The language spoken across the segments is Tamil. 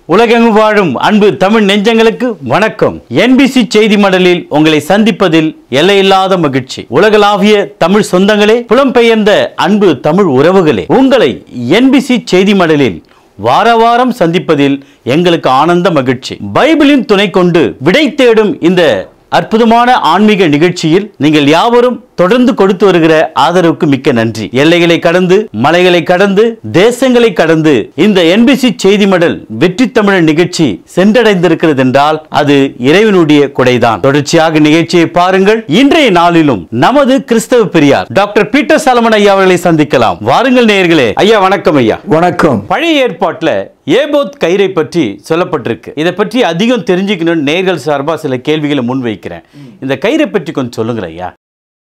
உலகெங்கும் வாழும் அன்பு தமிழ் நெஞ்சங்களுக்கு வணக்கம் என்பிசி செய்தி மடலில் உங்களை சந்திப்பதில் எல்லையில்லாத மகிழ்ச்சி உலகளாவிய தமிழ் சொந்தங்களே புலம்பெயர்ந்த அன்பு தமிழ் உறவுகளே உங்களை என்பிசி செய்தி மடலில் வார வாரம் சந்திப்பதில் எங்களுக்கு ஆனந்த மகிழ்ச்சி பைபிளின் துணை கொண்டு விடை தேடும் இந்த அற்புதமான ஆன்மீக நிகழ்ச்சியில் நீங்கள் யாவரும் தொடர்ந்து கொடுத்து வருகிற ஆதரவுக்கு மிக்க நன்றி எல்லைகளை கடந்து மலைகளை கடந்து தேசங்களை கடந்து இந்த என்பிசி செய்தி மடல் வெற்றி தமிழர் நிகழ்ச்சி சென்றடைந்திருக்கிறது என்றால் அது இறைவனுடைய கொடைதான் தொடர்ச்சியாக நிகழ்ச்சியை பாருங்கள் இன்றைய நாளிலும் நமது கிறிஸ்தவ பெரியார் டாக்டர் பீட்டர் சாலமன் ஐயா அவர்களை சந்திக்கலாம் வாருங்கள் நேயர்களே ஐயா வணக்கம் ஐயா வணக்கம் பழைய ஏற்பாட்டுல ஏபோத் கயிறை பற்றி சொல்லப்பட்டிருக்கு இதை பற்றி அதிகம் தெரிஞ்சுக்கணும்னு நேர்கள் சார்பா சில கேள்விகளை முன்வைக்கிறேன் இந்த கயிறை பற்றி கொஞ்சம் சொல்லுங்களேன் ஐயா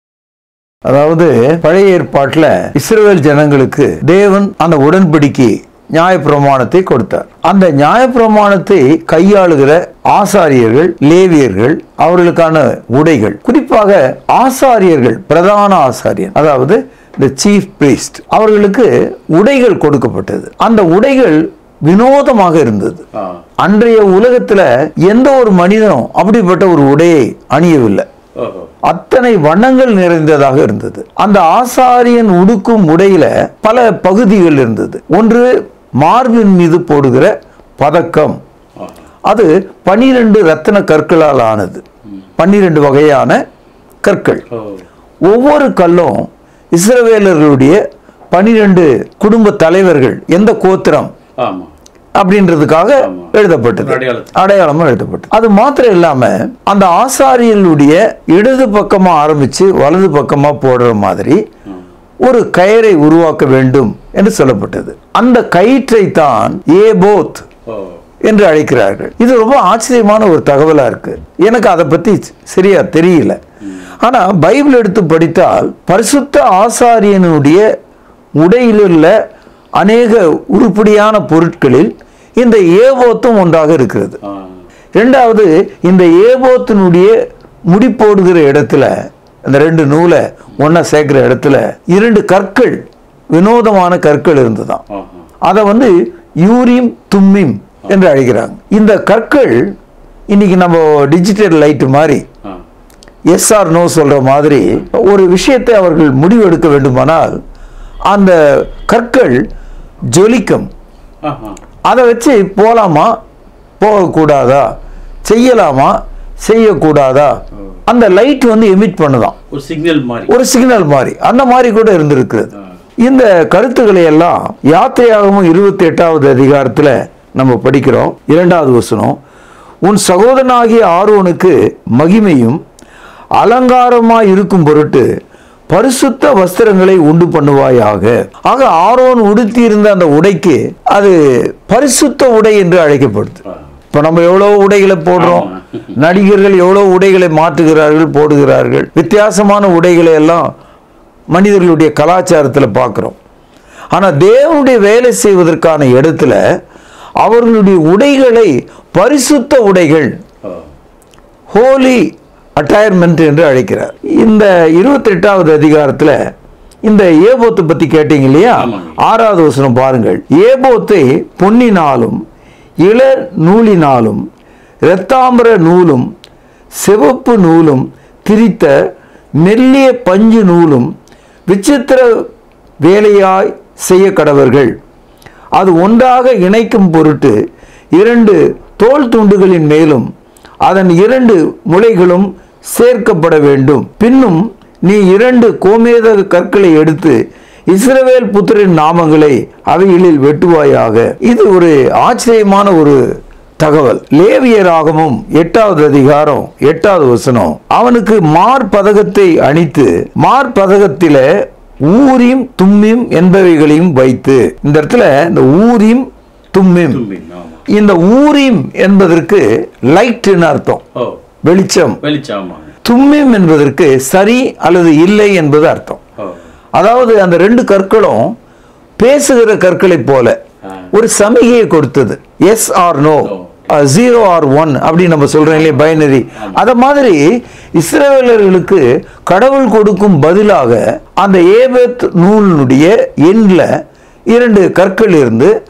அதாவது பழைய ஏற்பாட்டில் இஸ்ரவேல் ஜனங்களுக்கு தேவன் அந்த உடன்படிக்கை நியாயப்பிரமாணத்தை கொடுத்தார் அந்த நியாயப்பிரமாணத்தை கையாளுகிற ஆசாரியர்கள் லேவியர்கள் அவர்களுக்கான உடைகள் குறிப்பாக ஆசாரியர்கள் பிரதான ஆசாரியர் அதாவது இந்த சீஃப் பிரீஸ்ட் அவர்களுக்கு உடைகள் கொடுக்கப்பட்டது அந்த உடைகள் வினோதமாக இருந்தது அன்றைய உலகத்துல எந்த ஒரு மனிதனும் அப்படிப்பட்ட ஒரு உடையை அணியவில்லை அத்தனை வண்ணங்கள் நிறைந்ததாக இருந்தது அந்த ஆசாரியன் உடுக்கும் உடையில பல பகுதிகள் இருந்தது ஒன்று மார்பின் மீது போடுகிற பதக்கம் அது பனிரெண்டு ரத்தின கற்களால் ஆனது பன்னிரண்டு வகையான கற்கள் ஒவ்வொரு கல்லும் இஸ்ரவேலர்களுடைய பனிரெண்டு குடும்ப தலைவர்கள் எந்த கோத்திரம் ஆமா அப்படின்றதுக்காக எழுதப்பட்டது அடையாளத்துக்கு. அடையாளமா எழுதப்பட்டது அது மாத்திரம் இல்லாம அந்த ஆசாரியர்களுடைய இடது பக்கமா ஆரம்பிச்சு வலது பக்கமா போடுற மாதிரி ஒரு கயிறை உருவாக்க வேண்டும் என்று சொல்லப்பட்டது அந்த கயிற்றை தான் ஏபோத் என்று அழைக்கிறார்கள் இது ரொம்ப ஆச்சரியமான ஒரு தகவலா இருக்கு எனக்கு அதை பத்தி சரியா தெரியல ஆனா பைபிள் எடுத்து படித்தால் பரிசுத்த ஆசாரியனுடைய உடையில் உள்ள அநேக உருப்படியான பொருட்களில் இந்த ஏபோத்தும் ஒன்றாக இருக்கிறது ரெண்டாவது இந்த ஏபோத்தினுடைய முடி போடுகிற இடத்துல இந்த ரெண்டு நூலை ஒண்ணா சேர்க்கிற இடத்துல இரண்டு கற்கள் வினோதமான கற்கள் இருந்ததாம் அதை வந்து யூரிம் தும்மிம் என்று அழைக்கிறாங்க இந்த கற்கள் இன்னைக்கு நம்ம டிஜிட்டல் லைட் மாதிரி எஸ் ஆர் நோ சொல்ற மாதிரி ஒரு விஷயத்தை அவர்கள் முடிவெடுக்க வேண்டுமானால் அந்த கற்கள் ஜொலிக்கும் அதை வச்சு போலாமா போகக்கூடாதா செய்யலாமா செய்யக்கூடாதா அந்த லைட் வந்து எமிட் பண்ணுதான் ஒரு சிக்னல் மாதிரி ஒரு சிக்னல் மாதிரி அந்த மாதிரி கூட இருந்திருக்குது இந்த கருத்துக்களை எல்லாம் யாத்திரையாகவும் இருபத்தி எட்டாவது அதிகாரத்துல நம்ம படிக்கிறோம் இரண்டாவது வசனம் உன் சகோதரனாகிய ஆரோனுக்கு மகிமையும் அலங்காரமாய் இருக்கும் பொருட்டு பரிசுத்த வஸ்திரங்களை உண்டு பண்ணுவாயாக ஆக ஆரோன் உடுத்தி இருந்த அந்த உடைக்கு அது பரிசுத்த உடை என்று அழைக்கப்படுது இப்ப நம்ம எவ்வளவு உடைகளை போடுறோம் நடிகர்கள் எவ்வளவு உடைகளை மாற்றுகிறார்கள் போடுகிறார்கள் வித்தியாசமான உடைகளை எல்லாம் மனிதர்களுடைய கலாச்சாரத்தில் பார்க்கிறோம் ஆனா தேவனுடைய வேலை செய்வதற்கான இடத்துல அவர்களுடைய உடைகளை பரிசுத்த உடைகள் ஹோலி அட்டையர்மெண்ட் என்று அழைக்கிறார் இந்த இருபத்தி எட்டாவது அதிகாரத்துல இந்த ஏபோத்தை பத்தி கேட்டீங்க இல்லையா ஆமாங்க. ஆறாவது வசனம் பாருங்கள் ஏபோத்தை பொன்னினாலும் இள நூலினாலும் இரத்தாம்பர நூலும் சிவப்பு நூலும் திரித்த மெல்லிய பஞ்சு நூலும் விசித்திர வேலையாய் செய்ய கடவர்கள் அது ஒன்றாக இணைக்கும் பொருட்டு இரண்டு தோல் துண்டுகளின் மேலும் அதன் இரண்டு முளைகளும் சேர்க்கப்பட வேண்டும் பின்னும் நீ இரண்டு கோமேத கற்களை எடுத்து இஸ்ரவேல் புத்திரின் நாமங்களை அவைகளில் வெட்டுவாயாக இது ஒரு ஆச்சரியமான ஒரு தகவல் லேவியராகமும் எட்டாவது அதிகாரம் எட்டாவது வசனம் அவனுக்கு மார்பதகத்தை அணித்து மார்பதகத்தில ஊரிம் தும்மிம் என்பவைகளையும் வைத்து இந்த இடத்துல இந்த ஊரிம் தும்மிம் இந்த ஊரிம் என்பதற்கு லைட்னு அர்த்தம் ஓ வெளிச்சம் வெளிச்சம் தும்மிம் என்பதற்கு சரி அல்லது இல்லை என்பது அர்த்தம் அதாவது அந்த ரெண்டு கற்களும் பேசுகிற கற்களைப் போல ஒரு சமிகையை கொடுத்தது yes or no zero or one அப்படின்னு நம்ம சொல்றோம் இல்லையா பைனரி அத மாதிரி இஸ்ரவேலர்களுக்கு கடவுள் கொடுக்கும் பதிலாக அந்த ஏபத் நூலினுடைய எண்ல இரண்டு கற்கள் இருந்து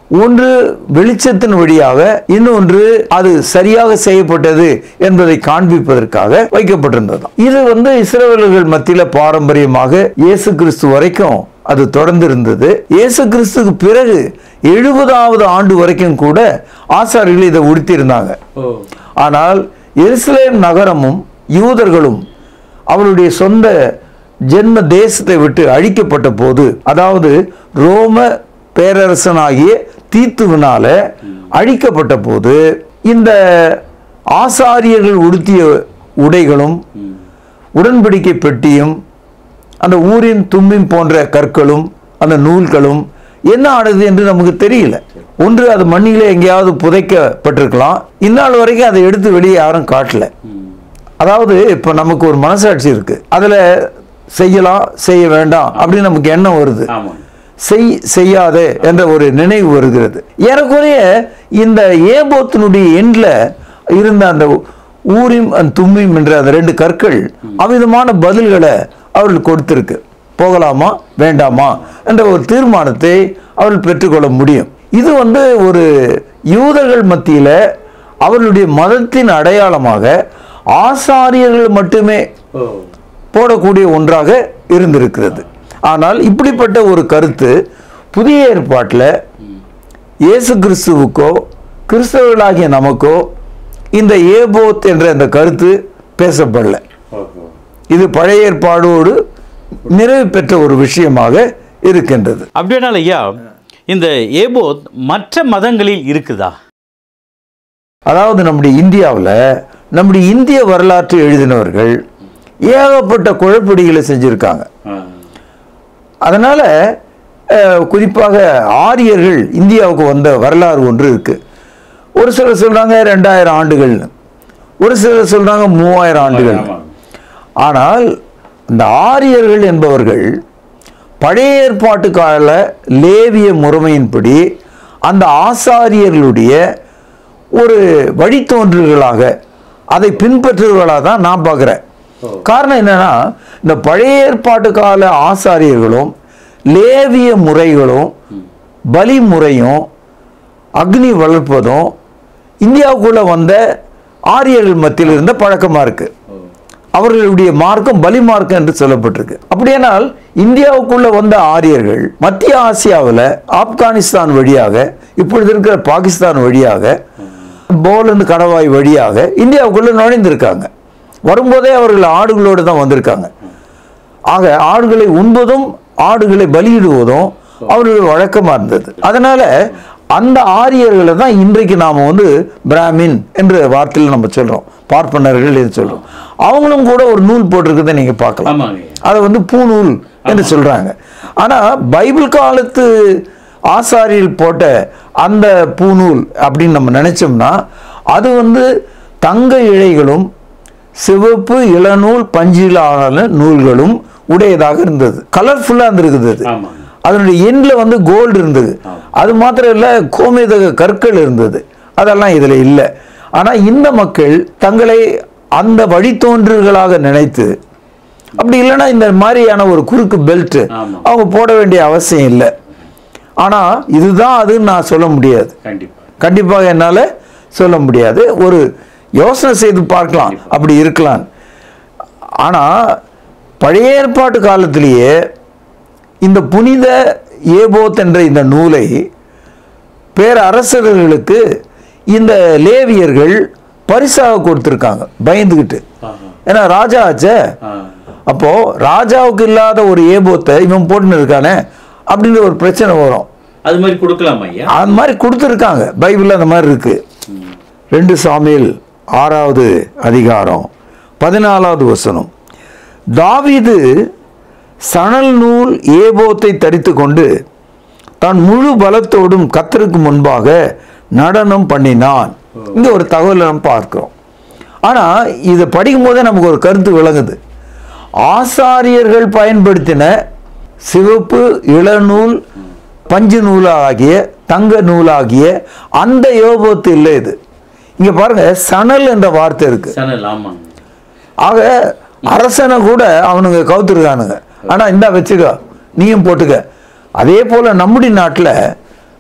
ஒன்று வெளிச்சத்தின் வழியாக இன்னொன்று அது சரியாக செய்யப்பட்டது என்பதை காண்பிப்பதற்காக வைக்கப்பட்டிருந்தது இது வந்து இஸ்ரவேலர்கள் மத்தியில பாரம்பரியமாக இயேசு கிறிஸ்து வரைக்கும் அது தொடர்ந்து இருந்தது இயேசு கிறிஸ்துக்கு பிறகு எழுபதாவது ஆண்டு வரைக்கும் கூட ஆசாரிகள் இதை உடுத்தி இருந்தாங்க ஆனால் எருசலேம் நகரமும் யூதர்களும் அவருடைய சொந்த ஜென்ம தேசத்தை விட்டு அழிக்கப்பட்ட போது அதாவது ரோம பேரரசனாகிய தீத்துவினால அழிக்கப்பட்ட போது இந்த ஆசாரியர்கள் உடுத்திய உடைகளும் உடன்படிக்கை பெட்டியும் அந்த ஊரின் தும்பின் போன்ற கற்களும் அந்த நூல்களும் என்ன ஆனது என்று நமக்கு தெரியல ஒன்று அது மண்ணிலே எங்கேயாவது புதைக்கப்பட்டிருக்கலாம் இந்நாள் வரைக்கும் அதை எடுத்து வெளியே யாரும் காட்டல அதாவது இப்போ நமக்கு ஒரு மனசாட்சி இருக்கு அதுல செய்யலாம் செய்ய வேண்டாம் அப்படின்னு நமக்கு எண்ணம் வருது ஆமாம் செய் செய்யாதே என்ற ஒரு நினைவு வருகிறது ஏறக்குறைய இந்த ஏபோத்தினுடைய எண்ணில் இருந்த அந்த ஊரிம் அந்த தும்மிம் என்ற அந்த ரெண்டு கற்கள் அவ்விதமான பதில்களை அவர்கள் கொடுத்திருக்கு போகலாமா வேண்டாமா என்ற ஒரு தீர்மானத்தை அவர்கள் பெற்றுக்கொள்ள முடியும் இது வந்து ஒரு யூதர்கள் மத்தியில அவர்களுடைய மதத்தின் அடையாளமாக ஆசாரியர்கள் மட்டுமே போடக்கூடிய ஒன்றாக இருந்திருக்கிறது ஆனால் இப்படிப்பட்ட ஒரு கருத்து புதிய ஏற்பாட்டில் இயேசு கிறிஸ்துவுக்கோ கிறிஸ்தவர்களாகிய நமக்கோ இந்த ஏபோத் என்ற அந்த கருத்து பேசப்படல இது பழைய ஏற்பாடோடு நிறைவு பெற்ற ஒரு விஷயமாக இருக்கின்றது அப்படியானால் ஐயா இந்த ஏபோத் மற்ற மதங்களில் இருக்குதா அதாவது நம்முடைய இந்தியாவில் நம்முடைய இந்திய வரலாற்று எழுதினவர்கள் ஏகப்பட்ட குழப்படிகளை செஞ்சுருக்காங்க அதனால அஹ், குறிப்பாக ஆரியர்கள் இந்தியாவுக்கு வந்த வரலாறு ஒன்று இருக்கு ஒரு சிலர் சொல்றாங்க ரெண்டாயிரம் ஆண்டுகள்னு ஒரு சிலர் சொல்றாங்க மூவாயிரம் ஆண்டுகள் ஆனால் இந்த ஆரியர்கள் என்பவர்கள் பழைய ஏற்பாட்டு கால லேவிய முறைமையின்படி அந்த ஆசாரியர்களுடைய ஒரு வழித்தோன்றல்களாக அதை பின்பற்றுவர்களாக தான் நான் பார்க்குறேன் காரணம் என்னன்னா இந்த பழைய ஏற்பாட்டு கால ஆசாரியர்களும் லேவிய முறைகளும் பலி முறையும் அக்னி வளர்ப்பதும் இந்தியாவுக்குள்ள வந்த ஆரியர்கள் மத்தியில் இருந்த பழக்கமா இருக்கு அவர்களுடைய மார்க்கம் பலி மார்க்கம் என்று சொல்லப்பட்டிருக்கு அப்படியானால் இந்தியாவுக்குள்ள வந்த ஆரியர்கள் மத்திய ஆசியாவில் ஆப்கானிஸ்தான் வழியாக இப்பொழுது இருக்கிற பாகிஸ்தான் வழியாக போலந்து கடவாய் வழியாக இந்தியாவுக்குள்ள நுழைந்திருக்காங்க வரும்போதே அவர்கள் ஆடுகளோடு தான் வந்திருக்காங்க ஆக ஆடுகளை உண்பதும் ஆடுகளை பலியிடுவதும் அவர்கள் வழக்கமா இருந்தது அதனால அந்த ஆரியர்களை தான் இன்றைக்கு நாம வந்து பிராமின் என்ற வார்த்தையில் நம்ம சொல்றோம் பார்ப்பனர்கள் என்று சொல்றோம் அவங்களும் கூட ஒரு நூல் போட்டிருக்கிறத நீங்க பார்க்கலாம் ஆமாங்க அதை வந்து பூநூல் என்று சொல்றாங்க ஆனா பைபிள் காலத்து ஆசாரியில் போட்ட அந்த பூநூல் அப்படின்னு நம்ம நினைச்சோம்னா அது வந்து தங்க இழைகளும் சிவப்பு இளநூல் பஞ்சிலான நூல்களும் உடையதாக இருந்தது கலர்ஃபுல்லா இருந்திருக்குது அது ஆமாங்க அதனுடைய எண்ணில் வந்து கோல்டு இருந்தது அது மாத்திரம் இல்லை கோமேதக கற்கள் இருந்தது அதெல்லாம் இதில் இல்லை ஆனால் இந்த மக்கள் தங்களை அந்த வழித்தோன்றல்களாக நினைத்து அப்படி இல்லைன்னா இந்த மாதிரியான ஒரு குறுக்கு பெல்ட் ஆமா. அவங்க போட வேண்டிய அவசியம் இல்லை ஆனால் இதுதான் அதுன்னு நான் சொல்ல முடியாது கண்டிப்பா கண்டிப்பாக என்னால் சொல்ல முடியாது ஒரு யோசனை செய்து பார்க்கலாம் அப்படி இருக்கலாம் ஆனால் பழைய ஏற்பாட்டு காலத்திலேயே இந்த புனித ஏபோத் என்ற இந்த நூலை பேரரசர்களுக்கு இந்த லேவியர்கள் பரிசாக கொடுத்துருக்காங்க பயந்துக்கிட்டு ஏன்னா ராஜா ஆச்சே அப்போ ராஜாவுக்கு இல்லாத ஒரு ஏபோத்தை இவன் போட்டுன்னு இருக்கானே அப்படின்ற ஒரு பிரச்சனை வரும் அது மாதிரி கொடுக்கலாமா ஐயா அந்த மாதிரி கொடுத்துருக்காங்க பைபிளில் அந்த மாதிரி இருக்கு ரெண்டு சாமியில் ஆறாவது அதிகாரம் பதினாலாவது வசனம் தாவீது சணல் நூல் ஏபோத்தை தரித்து கொண்டு தான் முழு பலத்தோடும் கத்தருக்கு முன்பாக நடனம் பண்ணினான் இங்க ஒரு தகவலை நம்ம பார்க்கிறோம் ஆனா இதை படிக்கும் போதே நமக்கு ஒரு கருத்து விளங்குது ஆசாரியர்கள் பயன்படுத்தின சிவப்பு இளநூல் பஞ்சு நூலாகிய தங்க நூலாகிய அந்த யோபத்து இல்லை இது இங்க பாருங்க சணல் என்ற வார்த்தை இருக்கு சனல் ஆமாங்க ஆக அரசனை கூட அவனுங்க கவுத்துருக்கானுங்க ஆனா இந்தா வச்சுக்க நீயும் போட்டுக்க அதே போல நம்முடைய நாட்டில்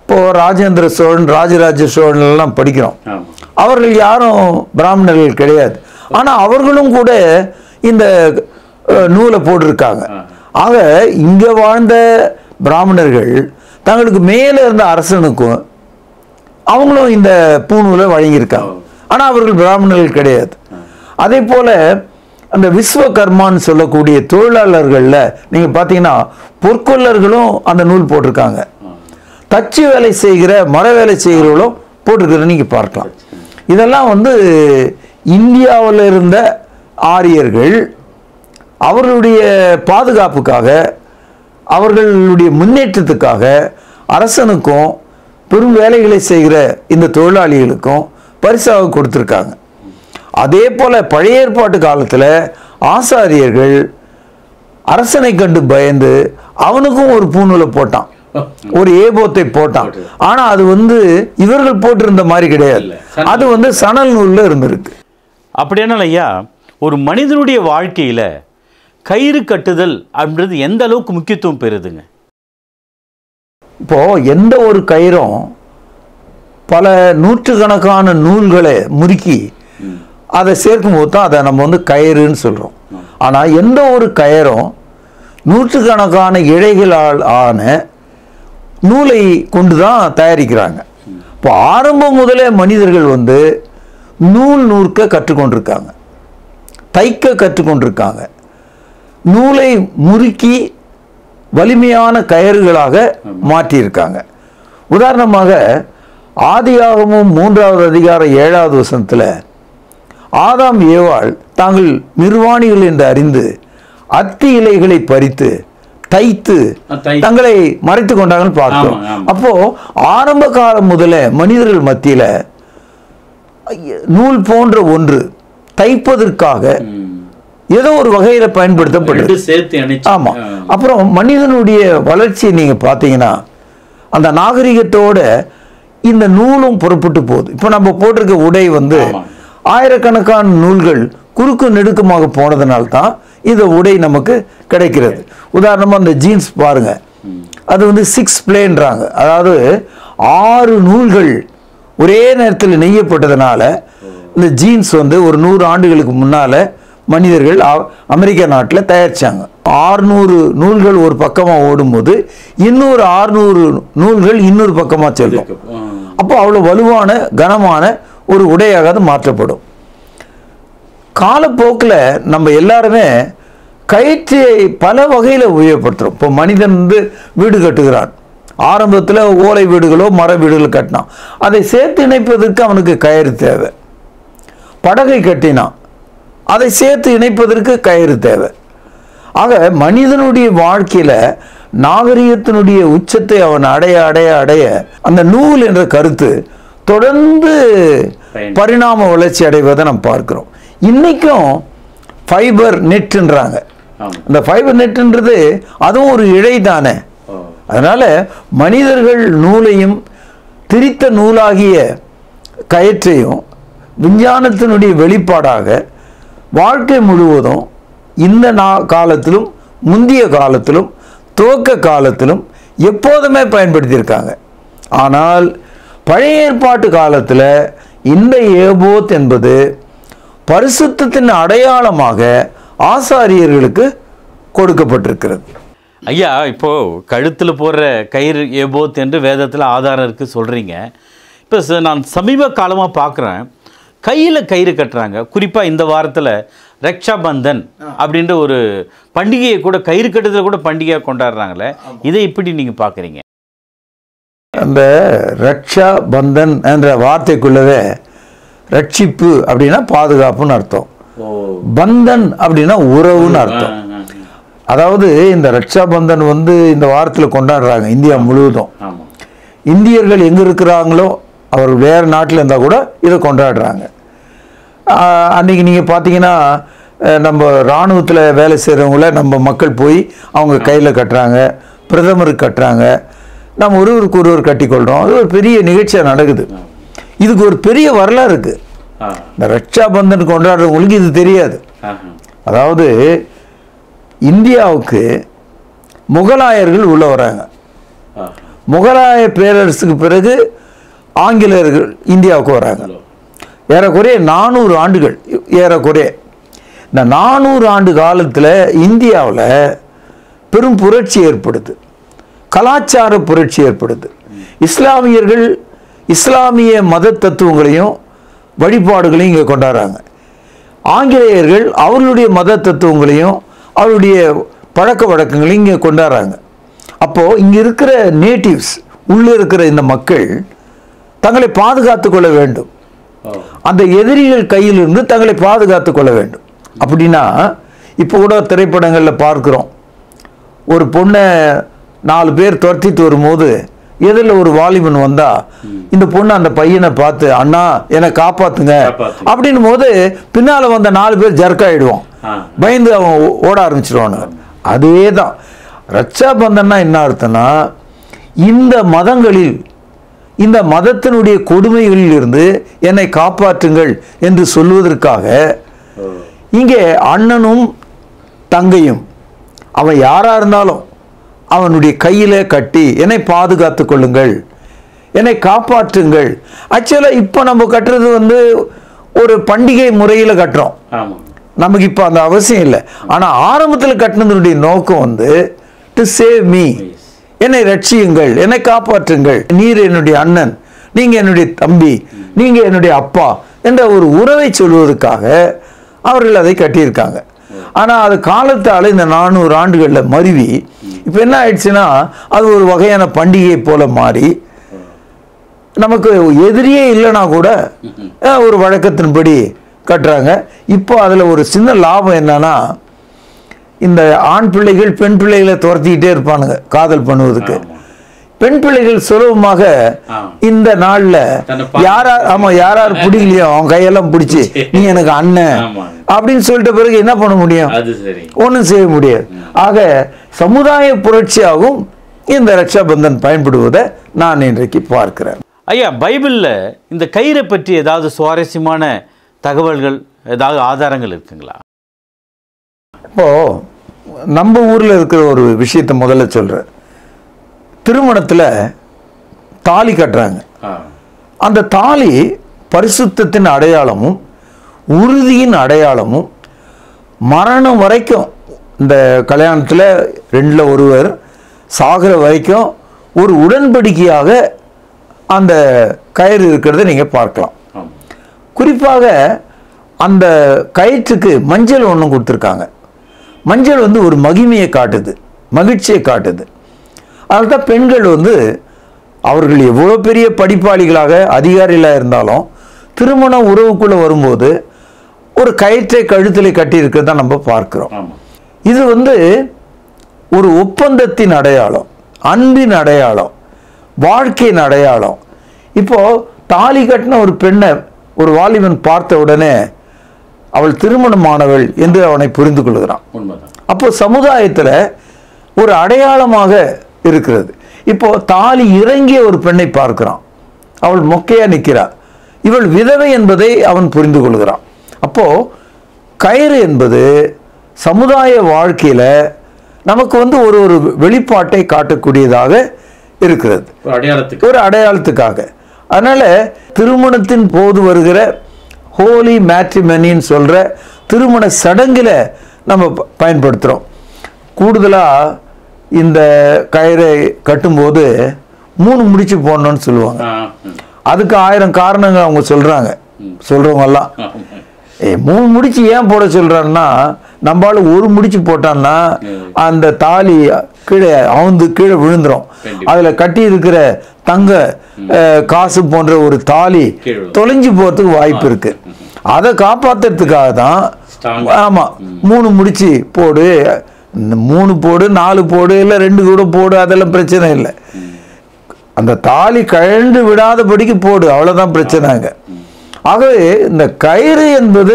இப்போ ராஜேந்திர சோழன் ராஜராஜ சோழன் எல்லாம் படிக்கிறோம் ஆமா அவர்கள் யாரும் பிராமணர்கள் கிடையாது ஆனா அவர்களும் கூட இந்த அஹ், நூலை போட்டிருக்காங்க ஆக இங்க வாழ்ந்த பிராமணர்கள் தங்களுக்கு மேலே இருந்த அரசனுக்கும் அவங்களும் இந்த பூநூலை வழங்கியிருக்காங்க ஆனா அவர்கள் பிராமணர்கள் கிடையாது அதே போல அந்த விஸ்வகர்மான்னு சொல்லக்கூடிய தொழிலாளர்கள்ல நீங்க பார்த்தீங்கன்னா பொற்கொள்ளர்களும் அந்த நூல் போட்டிருக்காங்க தச்சு வேலை செய்கிற மர வேலை செய்கிறவர்களும் போட்டிருக்கிறத நீங்க பார்க்கலாம் இதெல்லாம் வந்து இந்தியாவில் இருந்த ஆரியர்கள் அவர்களுடைய பாதுகாப்புக்காக அவர்களுடைய முன்னேற்றத்துக்காக அரசனுக்கும் பெரும் வேலைகளை செய்கிற இந்த தொழிலாளிகளுக்கும் பரிசாக கொடுத்துருக்காங்க அதே போல பழைய ஏற்பாட்டு காலத்துல ஆசாரியர்கள் அரசனை கண்டு பயந்து அவனுக்கும் ஒரு பூநூலை போட்டான் ஒரு ஏபோத்தை போட்டான் ஆனா அது வந்து இவர்கள் போட்டிருந்த மாதிரி கிடையாது அது வந்து சணல் நூல்ல இருந்திருக்கு அப்படியானால் ஐயா ஒரு மனிதனுடைய வாழ்க்கையில கயிறு கட்டுதல் அப்படின்றது எந்த அளவுக்கு முக்கியத்துவம் பெறுதுங்க இப்போ எந்த ஒரு கயிறும் பல நூற்றுக்கணக்கான நூல்களை முறுக்கி அதை சேர்க்கும் போது தான் அதை நம்ம வந்து கயிறுன்னு சொல்றோம் ஆனா எந்த ஒரு கயிறும் நூற்றுக்கணக்கான இழைகளால் ஆன நூலை கொண்டு தான் தயாரிக்கிறாங்க இப்போ ஆரம்பம் முதலே மனிதர்கள் வந்து நூல் நூற்க கற்றுக்கொண்டிருக்காங்க தைக்க கற்றுக்கொண்டிருக்காங்க நூலை முறுக்கி வலிமையான கயிறுகளாக மாற்றியிருக்காங்க உதாரணமாக ஆதியாகமும் மூன்றாவது அதிகாரம் ஏழாவது வசனத்துல ஆதாம் ஏவாள் தாங்கள் நிர்வாணிகள் என்று அறிந்து அத்தி இலைகளை பறித்து தைத்து தை- தங்களை மறைத்து கொண்டாங்கன்னு பார்த்தோம் ஆமா, ஆமா. அப்போ ஆரம்ப காலம் முதல்ல மனிதர்கள் மத்தியில ஐய- நூல் போன்ற ஒன்று தைப்பதற்காக ஏதோ ஒரு வகையில பயன்படுத்தப்படுது ரெண்டு சேர்த்து இணைச்சு ஆமா அப்புறம் மனிதனுடைய வளர்ச்சியை நீங்க பார்த்தீங்கன்னா அந்த நாகரிகத்தோட இந்த நூலும் புறப்பட்டு போகுது இப்போ நம்ம போட்டிருக்க உடை வந்து ஆமா. ஆயிரக்கணக்கான நூல்கள் குறுக்கு நெடுக்குமாக போனதுனால தான் இந்த உடை நமக்கு கிடைக்கிறது உதாரணமா அந்த ஜீன்ஸ் பாருங்க அது வந்து சிக்ஸ் பிளேன்றாங்க அதாவது ஆறு நூல்கள் ஒரே நேரத்தில் நெய்யப்பட்டதுனால இந்த ஜீன்ஸ் வந்து ஒரு நூறு ஆண்டுகளுக்கு முன்னால மனிதர்கள் அ- அமெரிக்க நாட்டில் தயாரிச்சாங்க ஆறுநூறு நூல்கள் ஒரு பக்கமாக ஓடும்போது இன்னொரு ஆறுநூறு நூல்கள் இன்னொரு பக்கமாக செல்லும் அப்போ அவ்வளோ வலுவான கனமான ஒரு உடையாக அது மாற்றப்படும் காலப்போக்கில் நம்ம எல்லாருமே கயிற்றை பல வகையில் உபயோகப்படுத்துகிறோம் இப்போ மனிதன் வந்து வீடு கட்டுகிறான் ஆரம்பத்தில் ஓலை வீடுகளோ மர வீடுகளோ கட்டினான் அதை சேர்த்து இணைப்பதற்கு அவனுக்கு கயிறு தேவை படகை கட்டினான் அதை சேர்த்து இணைப்பதற்கு கயிறு தேவை ஆக மனிதனுடைய வாழ்க்கையில நாகரிகத்தினுடைய உச்சத்தை அவன் அடைய அடைய அடைய அந்த நூல் என்ற கருத்து தொடர்ந்து பயன். பரிணாம வளர்ச்சி அடைவதை நம்ம பார்க்கிறோம் இன்னைக்கும் ஃபைபர் நெட்ன்றாங்க ஆமா அந்த ஃபைபர் நெட்ன்றது அதுவும் ஒரு இழை தானே ஓ. அதனால மனிதர்கள் நூலையும் திரித்த நூலாகிய கயிற்றையும் விஞ்ஞானத்தினுடைய வெளிப்பாடாக வாழ்க்கை முழுவதும் இந்த நா காலத்திலும் முந்திய காலத்திலும் துவக்க காலத்திலும் எப்போதுமே பயன்படுத்தியிருக்காங்க ஆனால் பழைய ஏற்பாட்டு காலத்தில் இந்த ஏபோத் என்பது பரிசுத்தத்தின் அடையாளமாக ஆசாரியர்களுக்கு கொடுக்கப்பட்டிருக்கிறது ஐயா இப்போ கழுத்துல போடுற கயிறு ஏபோத் என்று வேதத்துல ஆதாரம் இருக்கு சொல்றீங்க இப்போ ச- நான் சமீப காலமா பார்க்குறேன் கையில கயிறு கட்டுறாங்க குறிப்பா இந்த வாரத்துல ரக்ஷா பந்தன் அப்படின்ற ஒரு பண்டிகையை கூட கயிறு கட்டுதல் கூட பண்டிகையாக கொண்டாடுறாங்களே இதை எப்படி நீங்க பார்க்குறீங்க அந்த ரக்ஷா பந்தன் என்ற வார்த்தைக்குள்ளவே ரட்சிப்பு அப்படின்னா பாதுகாப்புன்னு அர்த்தம் பந்தன் அப்படின்னா உறவுன்னு அர்த்தம் அதாவது இந்த ரக்ஷா பந்தன் வந்து இந்த வாரத்தில் கொண்டாடுறாங்க இந்தியா முழுவதும் ஆமா இந்தியர்கள் எங்கே இருக்கிறாங்களோ அவர் வேறு நாட்டில் இருந்தால் கூட இதை கொண்டாடுறாங்க ஆஹ் அன்னைக்கு நீங்கள் பார்த்தீங்கன்னா அஹ் நம்ம இராணுவத்தில் வேலை செய்கிறவங்கள நம்ம மக்கள் போய் அவங்க கையில் கட்டுறாங்க பிரதமருக்கு கட்டுறாங்க நம்ம ஒருவருக்கு ஒருவர் கட்டிக்கொள்கிறோம் அது ஒரு பெரிய நிகழ்ச்சியாக நடக்குது இதுக்கு ஒரு பெரிய வரலாறு இருக்குது ஆ இந்த ரக்ஷா பந்தன் கொண்டாடுறவங்களுக்கு இது தெரியாது ஆஹா. அதாவது இந்தியாவுக்கு முகலாயர்கள் உள்ள வராங்க ஆ. முகலாய பேரரசுக்கு பிறகு ஆங்கிலேயர்கள் இந்தியாவுக்கு வராங்க ஏறக்குறைய நானூறு ஆண்டுகள் ஏறக்குறைய இந்த நானூறு ஆண்டு காலத்தில் இந்தியாவில் பெரும் புரட்சி ஏற்படுது கலாச்சார புரட்சி ஏற்படுது இஸ்லாமியர்கள் இஸ்லாமிய மத தத்துவங்களையும் வழிபாடுகளையும் இங்கே கொண்டாடுறாங்க ஆங்கிலேயர்கள் அவர்களுடைய மத தத்துவங்களையும் அவருடைய பழக்க வழக்கங்களையும் இங்கே கொண்டாடுறாங்க அப்போது இங்கே இருக்கிற நேட்டிவ்ஸ் உள்ளே இருக்கிற இந்த மக்கள் தங்களை பாதுகாத்து கொள்ள வேண்டும் அந்த எதிரிகள் கையிலிருந்து தங்களை பாதுகாத்து கொள்ள வேண்டும் அப்படின்னா இப்போ கூட திரைப்படங்களில் பார்க்குறோம் ஒரு பொண்ணை நாலு பேர் துரத்திட்டு வரும்போது எதிரில் ஒரு வாலிபன் வந்தா இந்த பொண்ணு அந்த பையனை பார்த்து அண்ணா என்னை காப்பாத்துங்க காப்பாத்து. அப்படின்னும் போது பின்னால வந்த நாலு பேர் ஜர்க்காயிடுவான் ஆ. பயந்து அவன் ஓ- ஓட ஆரம்பிச்சிருவானுங்க அதே தான் ரட்சாபந்தன்னா என்ன அர்த்தம்னா இந்த மதங்களில் இந்த மதத்தினுடைய கொடுமைகளில் இருந்து என்னை காப்பாற்றுங்கள் என்று சொல்வதற்காக இங்கே அண்ணனும் தங்கையும் அவன் யாரா இருந்தாலும் அவனுடைய கையில கட்டி என்னை பாதுகாத்து கொள்ளுங்கள் என்னை காப்பாற்றுங்கள் ஆக்சுவலாக இப்போ நம்ம கட்டுறது வந்து ஒரு பண்டிகை முறையில் கட்டுறோம் ஆமா நமக்கு இப்போ அந்த அவசியம் இல்லை ஆனால் ஆரம்பத்தில் கட்டினதனுடைய நோக்கம் வந்து டு சேவ் மீ என்னை ரட்சியுங்கள் என்னை காப்பாற்றுங்கள் நீர் என்னுடைய அண்ணன் நீங்க என்னுடைய தம்பி நீங்க என்னுடைய அப்பா என்ற ஒரு உறவை சொல்வதற்காக அவர்கள் அதை கட்டியிருக்காங்க ஆனால் அது காலத்தால் இந்த நானூறு ஆண்டுகளில் மருவி இப்போ என்ன ஆயிடுச்சுன்னா அது ஒரு வகையான பண்டிகை போல மாறி நமக்கு எதிரியே இல்லைனா கூட அஹ், ஒரு வழக்கத்தின்படி கட்டுறாங்க இப்போ அதில் ஒரு சின்ன லாபம் என்னன்னா இந்த ஆண் பிள்ளைகள் பெண் பிள்ளைகளை துரத்திக்கிட்டே இருப்பானுங்க காதல் பண்ணுவதுக்கு ஆமா. பெண் பிள்ளைகள் சுலபமாக ஆ. இந்த நாள்ல தன்னை பா- யாரா ஆமா யாரார் பிடிக்கலையோ அவன் கையெல்லாம் பிடிச்சி நீ எனக்கு அண்ணன் ஆமா. அப்படின்னு சொல்லிட்ட பிறகு என்ன பண்ண முடியும் அது சரி ஒன்றும் செய்ய முடியாது ஆக சமுதாய புரட்சியாகவும் இந்த ரக்ஷாபந்தன் பயன்படுவதை நான் இன்றைக்கு பார்க்கிறேன் ஐயா பைபிளில் இந்த கயிறை பற்றி ஏதாவது சுவாரஸ்யமான தகவல்கள் ஏதாவது ஆதாரங்கள் இருக்குங்களா இப்போ நம்ம ஊர்ல இருக்கிற ஒரு விஷயத்தை முதல்ல சொல்றேன் திருமணத்துல தாலி கட்டுறாங்க அந்த தாலி பரிசுத்தத்தின் அடையாளமும் உறுதியின் அடையாளமும் மரணம் வரைக்கும் இந்த கல்யாணத்தில் ரெண்டில் ஒருவர் சாகிற வரைக்கும் ஒரு உடன்படிக்கையாக அந்த கயிறு இருக்கிறத நீங்கள் பார்க்கலாம் ஆமா குறிப்பாக அந்த கயிற்றுக்கு மஞ்சள் ஒன்று கொடுத்துருக்காங்க மஞ்சள் வந்து ஒரு மகிமையை காட்டுது மகிழ்ச்சியை காட்டுது அதனால தான் பெண்கள் வந்து அவர்கள் எவ்வளோ பெரிய படிப்பாளிகளாக அதிகாரிகளாக இருந்தாலும் திருமண உறவுக்குள்ளே வரும்போது ஒரு கயிற்றை கழுத்தில் கட்டியிருக்கிறத நம்ம பார்க்கிறோம் ஆமா இது வந்து ஒரு ஒப்பந்தத்தின் அடையாளம் அன்பின் அடையாளம் வாழ்க்கையின் அடையாளம் இப்போ தாலி கட்டின ஒரு பெண்ணை ஒரு வாலிபன் பார்த்த உடனே அவள் திருமணமானவள் என்று அவனை புரிந்து கொள்கிறான் உண்மைதான் அப்போ சமுதாயத்தில் ஒரு அடையாளமாக இருக்கிறது இப்போ தாலி இறங்கிய ஒரு பெண்ணை பார்க்கிறான் அவள் மொக்கையா நிற்கிறாள் இவள் விதவை என்பதை அவன் புரிந்து கொள்கிறான் அப்போ கயிறு என்பது சமுதாய வாழ்க்கையில நமக்கு வந்து ஒரு ஒரு வெளிப்பாட்டை காட்டக்கூடியதாக இருக்கிறது ஒரு அடையாளத்துக்கு ஒரு அடையாளத்துக்காக அதனால திருமணத்தின் போது வருகிற ஹோலி மேட்ரிமனின்னு சொல்ற திருமண சடங்குல நம்ம ப- பயன்படுத்துறோம் கூடுதலா இந்த கயிறை கட்டும்போது மூணு முடிச்சு போடணும்னு சொல்லுவாங்க ஆ, ம். அதுக்கு ஆயிரம் காரணங்கள் அவங்க சொல்றாங்க சொல்றவங்க எல்லாம் ஆமா. ஏ மூணு முடிச்சு ஏன் போட சொல்றான்னா நம்மளால ஒரு முடிச்சு போட்டான்னா அந்த தாலி கீழே அவுந்து கீழே விழுந்துரும் கண்டிப்பா. அதுல கட்டி இருக்கிற தங்க அஹ், காசு போன்ற ஒரு தாலி கீழே விழும். தொலைஞ்சு போறதுக்கு வாய்ப்பு இருக்கு அதை காப்பாத்துறதுக்காக தான் Strong. ஆமா மூணு முடிச்சு போடு இந்த மூணு போடு நாலு போடு இல்லை ரெண்டு கூட போடு அதெல்லாம் பிரச்சனை இல்லை அந்த தாலி கழண்டு விடாதபடிக்கு போடு அவ்வளவுதான் பிரச்சனைங்க ஆகவே இந்த கயிறு என்பது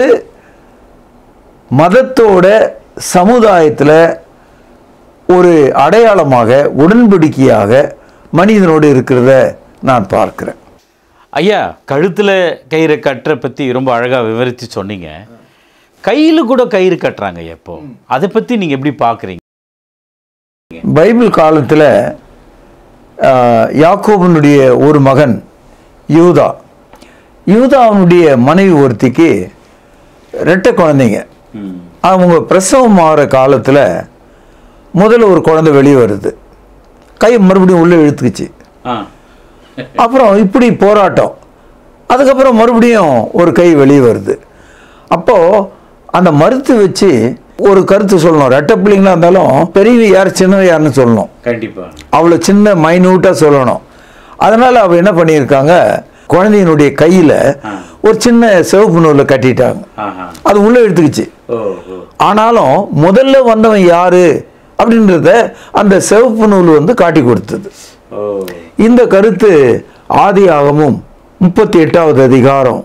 மதத்தோட சமுதாயத்துல ஒரு அடையாளமாக உடன்படிக்கையாக மனிதனோடு இருக்கிறத நான் பார்க்கிறேன் ஐயா கழுத்துல கயிறை கட்டுற பத்தி ரொம்ப அழகா விவரித்து சொன்னீங்க கையில கூட கயிறு கட்டுறாங்க ஐயா இப்போ அதை பத்தி நீங்க எப்படி பாக்குறீங்க பைபிள் காலத்தில் ஆஹ், யாக்கோபனுடைய ஒரு மகன் யூதா யூதாவுடைய மனைவி ஒருத்திக்கு ரெட்டை குழந்தைங்க ம். அவங்க பிரசவம் ஆகிற காலத்தில் முதல்ல ஒரு குழந்தை வெளியே வருது கை மறுபடியும் உள்ளே இழுத்துக்குச்சு ஆ அப்புறம் இப்படி போராட்டம் அதுக்கப்புறம் மறுபடியும் ஒரு கை வெளியே வருது அப்போது அந்த மருத்து வச்சு ஒரு கருத்து சொல்லணும் ரெட்டை பிள்ளைங்களா இருந்தாலும் பெரியவ யார் சின்னவ யாருன்னு சொல்லணும் கண்டிப்பா அவ்வளோ சின்ன மைனூட்டாக சொல்லணும் அதனால் அவள் என்ன பண்ணியிருக்காங்க குழந்தையினுடைய கையில் ஒரு சின்ன சிவப்பு நூலில் கட்டிட்டாங்க ஆஹா அது உள்ளே எடுத்துக்கிச்சு ஓ ஓ ஆனாலும் முதல்ல வந்தவன் யாரு அப்படின்றத அந்த சிவப்பு நூல் வந்து காட்டி கொடுத்தது ஓ இந்த கருத்து ஆதி ஆகமும் முப்பத்தி எட்டாவது அதிகாரம்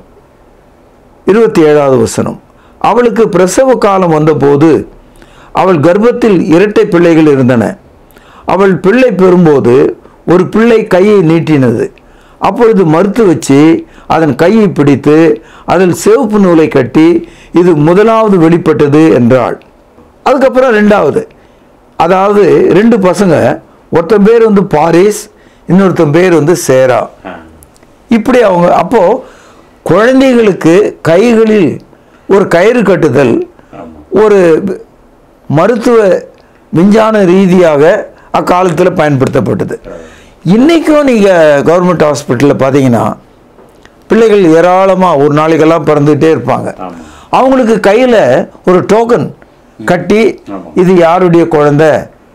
இருபத்தி ஏழாவது வசனம் அவளுக்கு பிரசவ காலம் வந்தபோது அவள் கர்ப்பத்தில் இரட்டை பிள்ளைகள் இருந்தன அவள் பிள்ளை பெறும்போது ஒரு பிள்ளை கையை நீட்டினது அப்பொழுது மறுத்து வச்சு அதன் கையை பிடித்து அதில் சிவப்பு நூலை கட்டி இது முதலாவது வெளிப்பட்டது என்றாள் அதுக்கப்புறம் ரெண்டாவது அதாவது ரெண்டு பசங்க ஒருத்தன் பேர் வந்து பாரிஸ் இன்னொருத்தன் பேர் வந்து சேரா ஆ இப்படி அவங்க அப்போ குழந்தைகளுக்கு கைகளில் ஒரு கயிறு கட்டுதல் ஆமா ஒரு மருத்துவ விஞ்ஞான ரீதியாக அக்காலத்தில் பயன்படுத்தப்பட்டது இன்றைக்கும் நீங்கள் கவர்மெண்ட் ஹாஸ்பிட்டலில் பார்த்தீங்கன்னா பிள்ளைகள் ஏராளமாக ஒரு நாளைக்கெல்லாம் பிறந்துகிட்டே இருப்பாங்க ஆமா அவங்களுக்கு கையில் ஒரு டோக்கன் கட்டி ஆமா. இது யாருடைய குழந்தை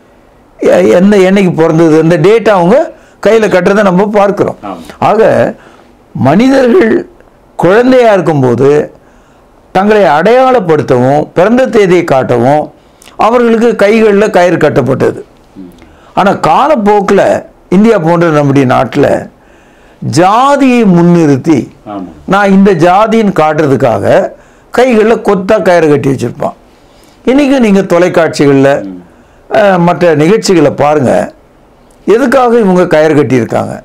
எ- எந்த என்னைக்கு பிறந்தது இந்த டேட் அவங்க கையில் கட்டுறதை நம்ம பார்க்கிறோம் ஆமா. ஆக மனிதர்கள் குழந்தையா இருக்கும்போது தங்களை அடையாளப்படுத்தவும் பிறந்த தேதியை காட்டவும் அவர்களுக்கு கைகளில் கயிறு கட்டப்பட்டது ஆனால் காலப்போக்கில் இந்தியா போன்ற நம்முடைய நாட்டில் ஜாதியை முன்னிறுத்தி ஆமா நான் இந்த ஜாதின்னு காட்டுறதுக்காக கைகளில் கொத்தா கயிறு கட்டி வச்சுருப்பான் இன்றைக்கி நீங்கள் தொலைக்காட்சிகளில் அஹ், மற்ற நிகழ்ச்சிகளை பாருங்கள் எதுக்காக இவங்க கயிறு கட்டியிருக்காங்க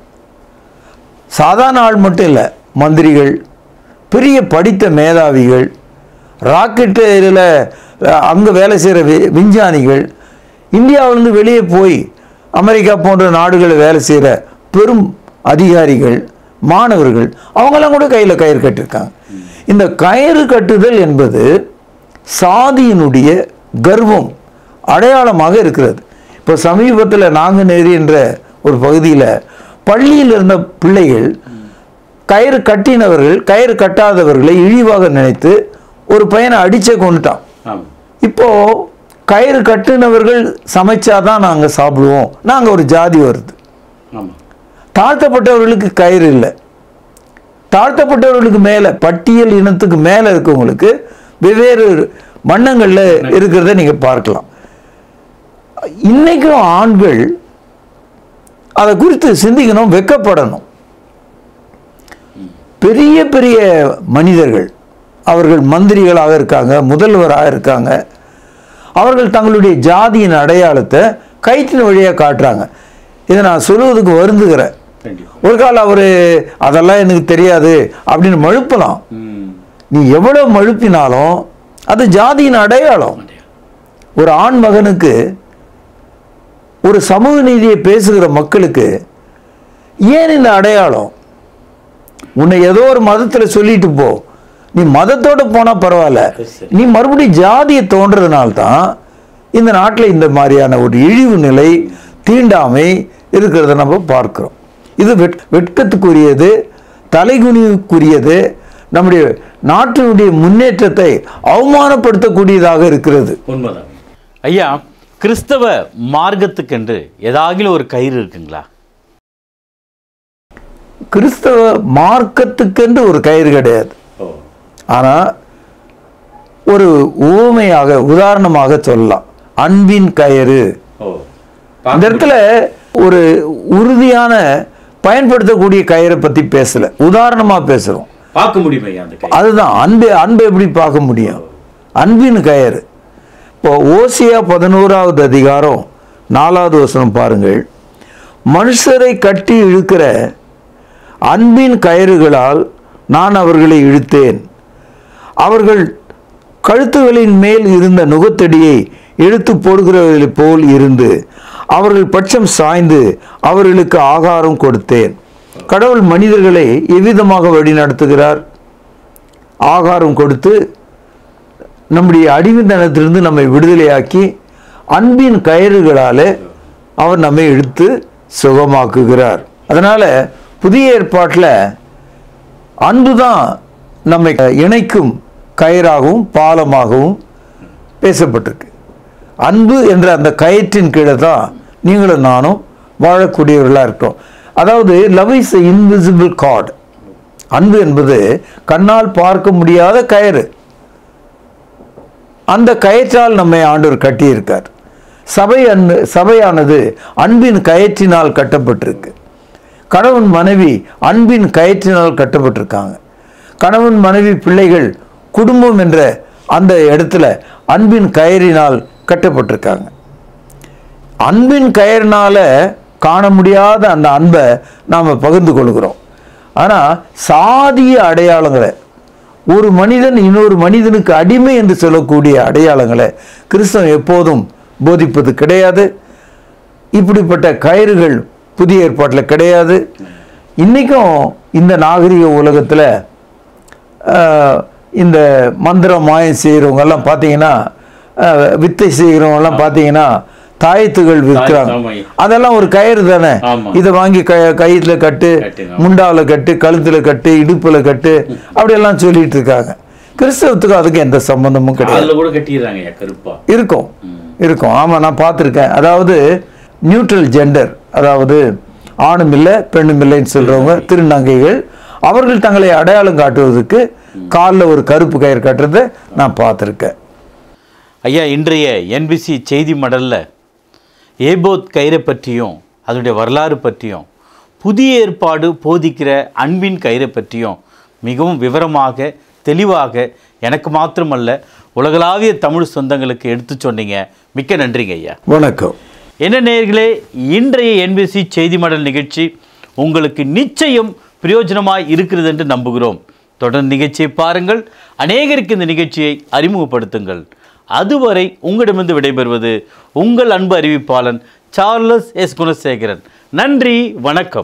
சாதாரண ஆள் மட்டும் இல்லை மந்திரிகள் பெரிய படித்த மேதாவிகள் ராக்கெட்டில் அங்கே வேலை செய்கிற வி விஞ்ஞானிகள் இந்தியாவிலேருந்து வெளியே போய் அமெரிக்கா போன்ற நாடுகளில் வேலை செய்கிற பெரும் அதிகாரிகள் மாணவர்கள் அவங்கெல்லாம் கூட கையில் கயிறு கட்டியிருக்காங்க இந்த கயிறு கட்டுதல் என்பது சாதியினுடைய கர்வம் அடையாளமாக இருக்கிறது இப்போ சமீபத்தில் நாங்குநேரி என்ற ஒரு பகுதியில் பள்ளியில் இருந்த பிள்ளைகள் கயிறு கட்டினவர்கள் கயிறு கட்டாதவர்களை இழிவாக நினைத்து ஒரு பையனை அடிச்சே கொண்டுட்டான் ஆமா இப்போ கயிறு கட்டினவர்கள் சமைச்சாதான் நாங்கள் சாப்பிடுவோம் நாங்கள் ஒரு ஜாதி வருது ஆமா தாழ்த்தப்பட்டவர்களுக்கு கயிறு இல்லை தாழ்த்தப்பட்டவர்களுக்கு மேலே பட்டியல் இனத்துக்கு மேலே இருக்கவங்களுக்கு வெவ்வேறு வண்ணங்களில் இருக்கிறத நீங்கள் பார்க்கலாம் இன்னைக்கும் ஆண்கள் அதை குறித்து சிந்திக்கணும் வெக்கப்படணும் பெரிய பெரிய மனிதர்கள் அவர்கள் மந்திரிகளாக இருக்காங்க முதல்வராக இருக்காங்க அவர்கள் தங்களுடைய ஜாதியின் அடையாளத்தை கயிற்றின் வழியாக காட்டுறாங்க இதை நான் சொல்லுவதுக்கு வருந்துகிறேன் கண்டிப்பா ஒரு காலம் அவர் அதெல்லாம் எனக்கு தெரியாது அப்படின்னு மழுப்பலாம் ம் நீ எவ்வளோ மழுப்பினாலும் அது ஜாதியின் அடையாளம் மாட்டியா. ஒரு ஆண் மகனுக்கு ஒரு சமூக நீதியை பேசுகிற மக்களுக்கு ஏன் இந்த அடையாளம் உன்னை ஏதோ ஒரு மதத்தில் சொல்லிட்டு போ நீ மதத்தோட போனால் பரவாயில்ல சரி. நீ மறுபடியும் ஜாதியை தோன்றதுனால தான் இந்த நாட்டில் இந்த மாதிரியான ஒரு இழிவு நிலை தீண்டாமை இருக்கிறத நம்ம பார்க்கிறோம் இது வெட் வெட்கத்துக்குரியது தலைகுனிவுக்குரியது நம்முடைய நாட்டினுடைய முன்னேற்றத்தை அவமானப்படுத்தக்கூடியதாக இருக்கிறது உண்மைதான் ஐயா கிறிஸ்தவ மார்க்கத்துக்கென்று ஏதாகிலும் ஒரு கயிறு இருக்குங்களா கிறிஸ்தவ மார்க்கத்துக்கென்று ஒரு கயிறு கிடையாது ஓ ஆனால் ஒரு உவமையாக உதாரணமாக சொல்லலாம் அன்பின் கயிறு ஓ இந்த இடத்துல ஒரு உறுதியான பயன்படுத்தக்கூடிய கயிறை பற்றி பேசல உதாரணமாக பேசுகிறோம் பார்க்க முடியுமா ஐயா அந்த கயிறு அதுதான் அன்பு அன்பை எப்படி பார்க்க முடியும் அன்பின் கயிறு இப்போ ஓசியா பதினோராவது அதிகாரம் நாலாவது வசனம் பாருங்கள் மனுஷரை கட்டி இழுக்கிற அன்பின் கயிறுகளால் நான் அவர்களை இழுத்தேன் அவர்கள் கழுத்துகளின் மேல் இருந்த நுகத்தடியை இழுத்து போடுகிறவர்களைப் போல் இருந்து அவர்கள் பட்சம் சாய்ந்து அவர்களுக்கு ஆகாரம் கொடுத்தேன் கடவுள் மனிதர்களை எவ்விதமாக வழிநடத்துகிறார் ஆகாரம் கொடுத்து நம்முடைய அடிமைத்தனத்திலிருந்து நம்மை விடுதலையாக்கி அன்பின் கயிறுகளாலே அவர் நம்மை இழுத்து சுகமாக்குகிறார் அதனால புதிய ஏற்பாட்டில் அன்பு தான் நம்மை இணைக்கும் கயிறாகவும் பாலமாகவும் பேசப்பட்டிருக்கு அன்பு என்ற அந்த கயிற்றின் கீழே தான் நீங்களும் நானும் வாழக்கூடியவர்களாக இருக்கோம் அதாவது லவ் இஸ் இன்விசிபிள் காட் அன்பு என்பது கண்ணால் பார்க்க முடியாத கயிறு அந்த கயிற்றால் நம்மை ஆண்டவர் கட்டியிருக்கார் சபை அன்பு சபையானது அன்பின் கயிற்றினால் கட்டப்பட்டிருக்கு கணவன் மனைவி அன்பின் கயிற்றினால் கட்டப்பட்டிருக்காங்க கணவன் மனைவி பிள்ளைகள் குடும்பம் என்ற அந்த இடத்துல அன்பின் கயிறினால் கட்டப்பட்டிருக்காங்க அன்பின் கயிறினால காண முடியாத அந்த அன்பை நாம் பகிர்ந்து கொள்கிறோம் ஆனால் சாதிய அடையாளங்களை ஒரு மனிதன் இன்னொரு மனிதனுக்கு அடிமை என்று சொல்லக்கூடிய அடையாளங்களை கிறிஸ்தவம் எப்போதும் போதிப்பது கிடையாது இப்படிப்பட்ட கயிறுகள் புதிய ஏற்பாட்டில் கிடையாது இன்றைக்கும் இந்த நாகரிக உலகத்தில் இந்த மந்திரம் மாயம் செய்கிறவங்கெல்லாம் பார்த்தீங்கன்னா அஹ், வித்தை செய்கிறவங்கெல்லாம் பார்த்தீங்கன்னா தாயத்துகள் விற்கிறாங்க ஆமா. அதெல்லாம் ஒரு கயிறு தானே ஆமா. இதை வாங்கி க கயிற்றுல கட்டு கட்டு, ஆமா. முண்டாவில் கட்டு கழுத்துல கட்டு இடுப்புல கட்டு அப்படியெல்லாம் சொல்லிட்டு இருக்காங்க கிறிஸ்தவத்துக்கு அதுக்கு எந்த சம்பந்தமும் கிடையாது அதுல கூட கட்டிடுறாங்க ஐயா கருப்பா இருக்கும் இருக்கும் ஆமாம் நான் பார்த்துருக்கேன் அதாவது நியூட்ரல் ஜெண்டர் அதாவது ஆணும் இல்லை பெண்ணும் இல்லைன்னு சொல்கிறவங்க திருநங்கைகள் அவர்கள் தங்களை அடையாளம் காட்டுவதற்கு காலில் ஒரு கருப்பு கயிறு கட்டுறதை நான் பார்த்துருக்கேன் ஐயா இன்றைய என்பிசி செய்தி மடல்ல ஏபோத் கயிறை பற்றியும் அதனுடைய வரலாறு பற்றியும் புதிய ஏற்பாடு போதிக்கிற அன்பின் கயிறை பற்றியும் மிகவும் விவரமாக தெளிவாக எனக்கு மாத்திரமல்ல உலகளாவிய தமிழ் சொந்தங்களுக்கு எடுத்து சொன்னீங்க மிக்க நன்றிங்க ஐயா வணக்கம் என்ன நேயர்களே இன்றைய என்பிசி செய்தி மடல் நிகழ்ச்சி உங்களுக்கு நிச்சயம் பிரயோஜனமாய் இருக்கிறது என்று நம்புகிறோம் தொடர்ந்து நிகழ்ச்சியை பாருங்கள் அநேகருக்கு இந்த நிகழ்ச்சியை அறிமுகப்படுத்துங்கள் அதுவரை உங்களிடமிருந்து விடைபெறுவது உங்கள் அன்பு அறிவிப்பாளன் சார்லஸ் எஸ் குணசேகரன் நன்றி வணக்கம்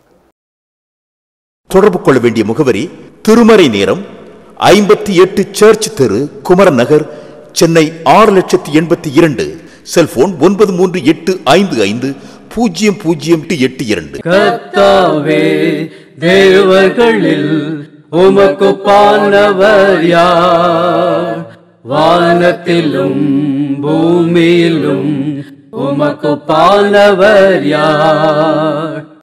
தொடர்பு கொள்ள வேண்டிய முகவரி திருமறை நேரம் ஐம்பத்தி எட்டு சர்ச் தெரு குமரன் நகர் சென்னை ஆறு லட்சத்தி எண்பத்தி இரண்டு செல்போன் ஒன்பது மூன்று எட்டு ஐந்து ஐந்து பூஜ்ஜியம் பூஜ்ஜியம் எட்டு இரண்டு கர்த்தாவே தேவர்களில் உமக்கு பானவர் யார் வானத்திலும் பூமியிலும் உமக்கு பானவர் யார்